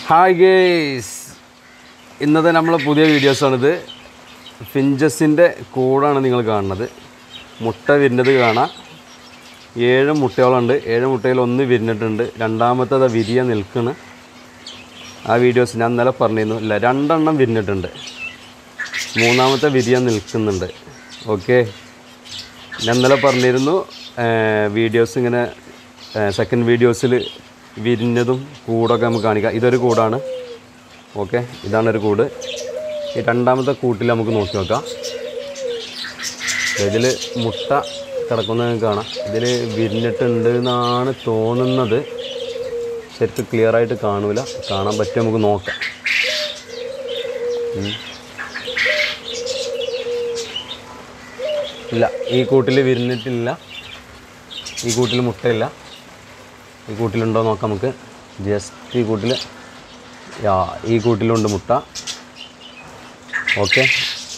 Hi guys ഇന്നത്തെ നമ്മളെ പുതിയ വീഡിയോസാണിത് ഫിഞ്ചസിൻ്റെ കൂടാണ് നിങ്ങൾ കാണുന്നത് മുട്ട വിരിഞ്ഞത് കാണാം ഏഴ് മുട്ടകളുണ്ട് ഏഴ് മുട്ടയിൽ ഒന്ന് വിരിഞ്ഞിട്ടുണ്ട് രണ്ടാമത്തത് വിരിയ നിൽക്കണ് ആ വീഡിയോസ് ഞാൻ ഇന്നലെ പറഞ്ഞിരുന്നു ഇല്ല രണ്ടെണ്ണം വിരിഞ്ഞിട്ടുണ്ട് മൂന്നാമത്തെ വിരിയ നിൽക്കുന്നുണ്ട് ഓക്കെ ഞാൻ ഇന്നലെ പറഞ്ഞിരുന്നു വീഡിയോസ് ഇങ്ങനെ സെക്കൻഡ് വീഡിയോസിൽ വിരിഞ്ഞതും കൂടൊക്കെ നമുക്ക് കാണിക്കാം ഇതൊരു കൂടാണ് ഓക്കെ ഇതാണൊരു കൂട് ഈ രണ്ടാമത്തെ കൂട്ടിൽ നമുക്ക് നോക്കി നോക്കാം ഇതിൽ മുട്ട കിടക്കുന്നത് നിങ്ങൾക്ക് കാണാം ഇതിൽ വിരിഞ്ഞിട്ടുണ്ട് എന്നാണ് തോന്നുന്നത് ശരിക്കും ക്ലിയർ ആയിട്ട് കാണൂല കാണാൻ പറ്റും നമുക്ക് നോക്കാം ഉം. ഇല്ല ഈ കൂട്ടിൽ വിരിഞ്ഞിട്ടില്ല ഈ കൂട്ടിൽ മുട്ടയില്ല ഈ കൂട്ടിലുണ്ടോ നോക്കാം നമുക്ക് ജസ്റ്റ് ഈ കൂട്ടിൽ യാ ഈ കൂട്ടിലുണ്ട് മുട്ട ഓക്കെ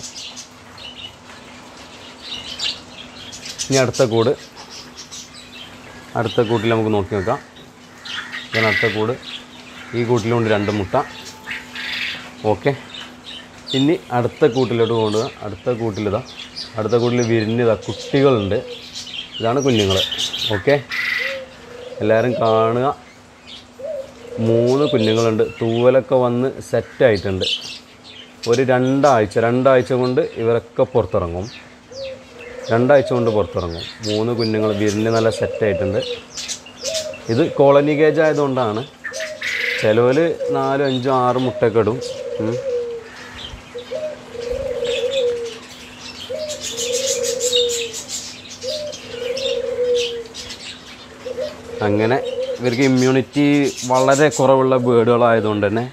ഇനി അടുത്ത കൂട് അടുത്ത കൂട്ടിൽ നമുക്ക് നോക്കി നോക്കാം ഇതാണ് അടുത്ത കൂട് ഈ കൂട്ടിലുണ്ട് രണ്ട് മുട്ട ഓക്കെ ഇനി അടുത്ത കൂട്ടിലോട്ട് പോകുന്നത് അടുത്ത കൂട്ടിലിതാ അടുത്ത കൂട്ടിൽ വിരിഞ്ഞതാ കുട്ടികളുണ്ട് ഇതാണ് കുഞ്ഞുങ്ങൾ ഓക്കെ എല്ലാവരും കാണുക മൂന്ന് കുഞ്ഞുങ്ങളുണ്ട് തൂവലൊക്കെ വന്ന് സെറ്റായിട്ടുണ്ട് ഒരു രണ്ടാഴ്ച രണ്ടാഴ്ച കൊണ്ട് ഇവരൊക്കെ പുറത്തിറങ്ങും രണ്ടാഴ്ച കൊണ്ട് പുറത്തിറങ്ങും മൂന്ന് കുഞ്ഞുങ്ങൾ വിരിഞ്ഞ് നല്ല സെറ്റായിട്ടുണ്ട് ഇത് കോളനി ഗേജ് ആയതുകൊണ്ടാണ് ചിലവർ നാലും അഞ്ചും ആറ് മുട്ടയൊക്കെ ഇടും ഉം. അങ്ങനെ ഇവർക്ക് ഇമ്മ്യൂണിറ്റി വളരെ കുറവുള്ള ബേഡുകളായതുകൊണ്ട് തന്നെ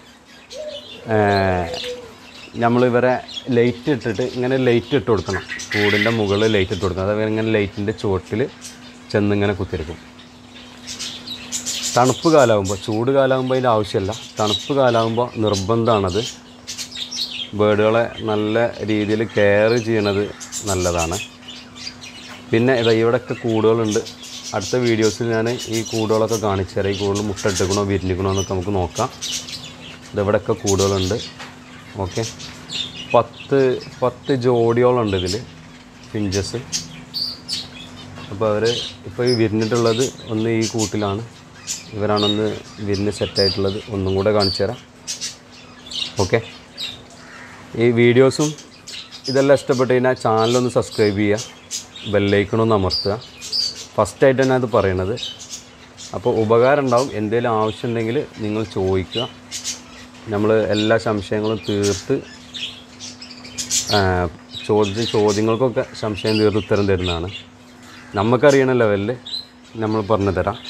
നമ്മൾ ഇവരെ ലൈറ്റ് ഇട്ടിട്ട് ഇങ്ങനെ ലൈറ്റ് ഇട്ട് കൊടുക്കണം കൂടിൻ്റെ മുകളിൽ ലൈറ്റ് ഇട്ട് കൊടുക്കണം അതായത് ഇങ്ങനെ ലൈറ്റിൻ്റെ ചുവട്ടിൽ ചെന്ന് ഇങ്ങനെ കുത്തിരിക്കും തണുപ്പ് കാലമാകുമ്പോൾ ചൂട് കാലമാകുമ്പോൾ അതിൻ്റെ ആവശ്യമില്ല തണുപ്പ് കാലമാകുമ്പോൾ നിർബന്ധമാണത് ബേഡുകളെ നല്ല രീതിയിൽ കെയർ ചെയ്യണത് നല്ലതാണ് പിന്നെ ഇതാ ഇവിടെയൊക്കെ കൂടുകളുണ്ട് അടുത്ത വീഡിയോസിൽ ഞാൻ ഈ കൂടുകളൊക്കെ കാണിച്ചു തരാം ഈ കൂടുതൽ മുട്ട ഇട്ടിക്കണോ വിരിഞ്ഞിക്കണോ എന്നൊക്കെ നമുക്ക് നോക്കാം ഇതെവിടെയൊക്കെ കൂടുകളുണ്ട് ഓക്കെ പത്ത് പത്ത് ജോഡിയോളുണ്ട് ഇതിൽ പിഞ്ചസ് അപ്പോൾ അവർ ഇപ്പോൾ ഈ വിരിഞ്ഞിട്ടുള്ളത് ഒന്ന് ഈ കൂട്ടിലാണ് ഇവരാണൊന്ന് വിരിഞ്ഞ് സെറ്റായിട്ടുള്ളത് ഒന്നും കൂടെ കാണിച്ചു തരാം ഓക്കെ ഈ വീഡിയോസും ഇതെല്ലാം ഇഷ്ടപ്പെട്ട് കഴിഞ്ഞാൽ ചാനലൊന്ന് സബ്സ്ക്രൈബ് ചെയ്യുക ബെല്ലൈക്കണമൊന്ന് അമർത്തുക ഫസ്റ്റായിട്ട് തന്നെ അത് പറയണത് അപ്പോൾ ഉപകാരം ഉണ്ടാവും എന്തെങ്കിലും ആവശ്യമുണ്ടെങ്കിൽ നിങ്ങൾ ചോദിക്കുക നമ്മൾ എല്ലാ സംശയങ്ങളും തീർത്ത് ആ, ചോദിച്ച ചോദ്യങ്ങൾക്കൊക്കെ സംശയം തീർത്ത് ഉത്തരം തരുന്നതാണ് നമുക്കറിയണ ലെവലിൽ നമ്മൾ പറഞ്ഞു തരാം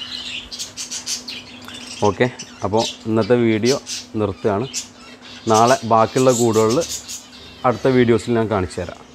ഓക്കെ അപ്പോൾ ഇന്നത്തെ വീഡിയോ നിർത്തുകയാണ് നാളെ ബാക്കിയുള്ള കൂടുകളിൽ അടുത്ത വീഡിയോസിൽ ഞാൻ കാണിച്ചു തരാം